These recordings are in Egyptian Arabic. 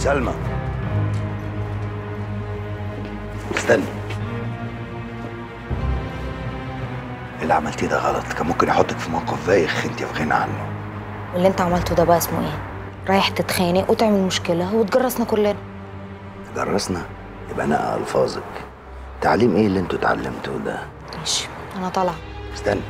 سلمى استنى اللي عملتيه ده غلط كان ممكن يحطك في موقف بايخ انت في غنى عنه واللي انت عملته ده بقى اسمه ايه رايح تتخانق وتعمل مشكله وتجرسنا كلنا درسنا يبقى انا الفاظك تعليم ايه اللي انتوا اتعلمتوه ده ماشي انا طالعه استنى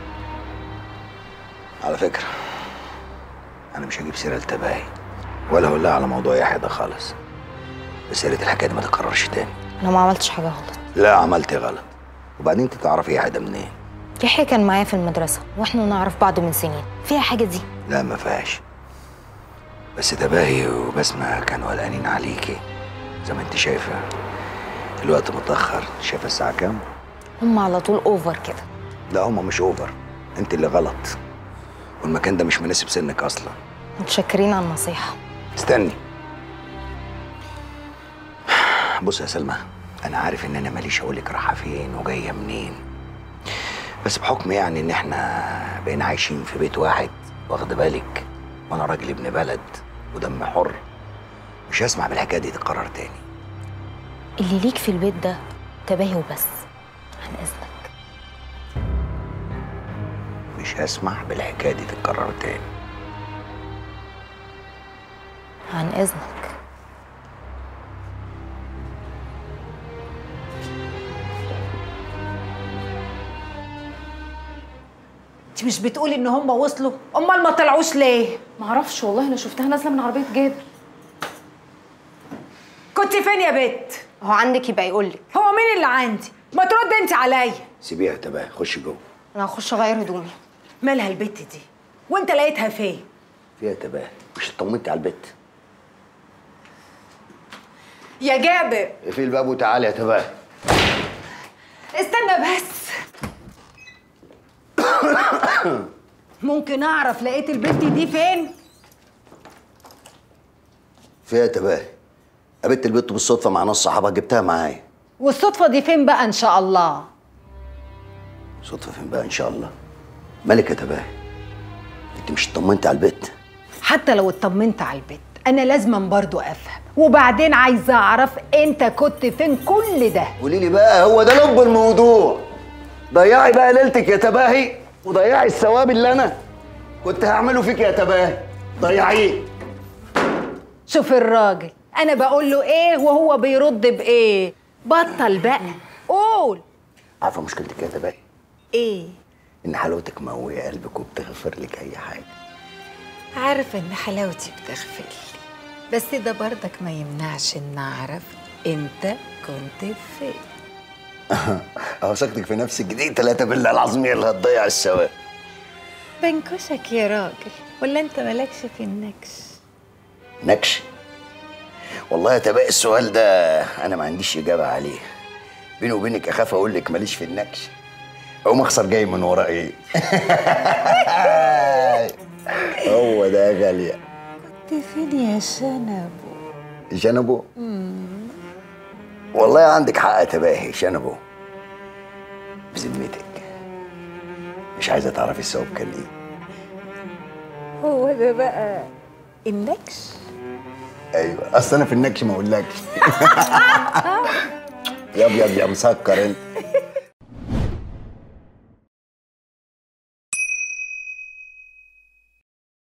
على فكرة أنا مش هجيب سيرة لتباهي ولا هقول لها على موضوع يحيى ده خالص بس يا ريت الحكاية دي ما تتكررش تاني انا ما عملتش حاجه غلط لا عملتي غلط وبعدين انت تعرفي يحيى ده منين يحيى كان معايا في المدرسه واحنا نعرف بعض من سنين فيها حاجه دي لا ما فيهاش بس تباهي وبسمة كانوا قلقانين عليكي زي ما انت شايفة الوقت متأخر شايفة الساعة كام؟ هم على طول اوفر كده لا هما مش اوفر انت اللي غلط والمكان ده مش مناسب سنك اصلا متشكرين على النصيحه استني بص يا سلمى انا عارف ان انا ماليش اقولك رايحه فين وجايه منين بس بحكم يعني ان احنا بقينا عايشين في بيت واحد واخد بالك وانا راجل ابن بلد ودم حر مش هسمع بالحكايه دي تتكرر تاني اللي ليك في البيت ده تباهي وبس عن اذنك مش هسمح بالحكايه دي تتكرر تاني عن اذنك انت مش بتقولي ان هم وصلوا امال ما طلعوش ليه معرفش والله انا شفتها نازله من عربيه جابر كنت فين يا بت هو عندك يبقى يقول لك هو مين اللي عندي ما ترد انت عليا سيبيها تباهي خش جوه انا هخش اغير هدومي مالها البت دي وانت لقيتها فين فيها تباهي مش اطمنتي على البيت يا جابر اقفلي الباب وتعالي يا تباهي استنى بس ممكن اعرف لقيت البت دي فين فيها تباهي قابلت البت بالصدفه مع ناس صحابها جبتها معايا والصدفه دي فين بقى ان شاء الله صدفه فين بقى ان شاء الله ملكه تباهي انت مش اطمنتي على البيت حتى لو اطمنت على البت انا لازما برضو افهم وبعدين عايزه اعرف انت كنت فين كل ده قولي لي بقى هو ده لب الموضوع ضيعي بقى ليلتك يا تباهي وضيعي الثواب اللي انا كنت هعمله فيك يا تباهي ضيعيه شوف الراجل انا بقول له ايه وهو بيرد بايه بطل بقى قول عارفه مشكلتك يا تباهي ايه ان حلاوتك مقويه قلبك وبتغفر لك اي حاجه عارف ان حلاوتي بتغفل بس ده برضك ما يمنعش ان اعرف انت كنت فين اهو سكتك في نفسك دي ثلاثه بالله العظيم هي اللي هتضيع الثواب بنكشك يا راجل ولا انت مالكش في النكش نكش والله يا تباهي السؤال ده انا ما عنديش اجابه عليه بيني وبينك اخاف اقول لك ماليش في النكش اقوم اخسر جاي من ورا ايه هو ده يا غاليه كنت فين يا شنبو شنبو والله عندك حق يا تباهي شنبو بذمتك مش عايزه تعرفي الثواب كان ايه هو ده بقى النكش ايوه اصل انا في النكش ما اقولكش يا ابيض يا مسكر انت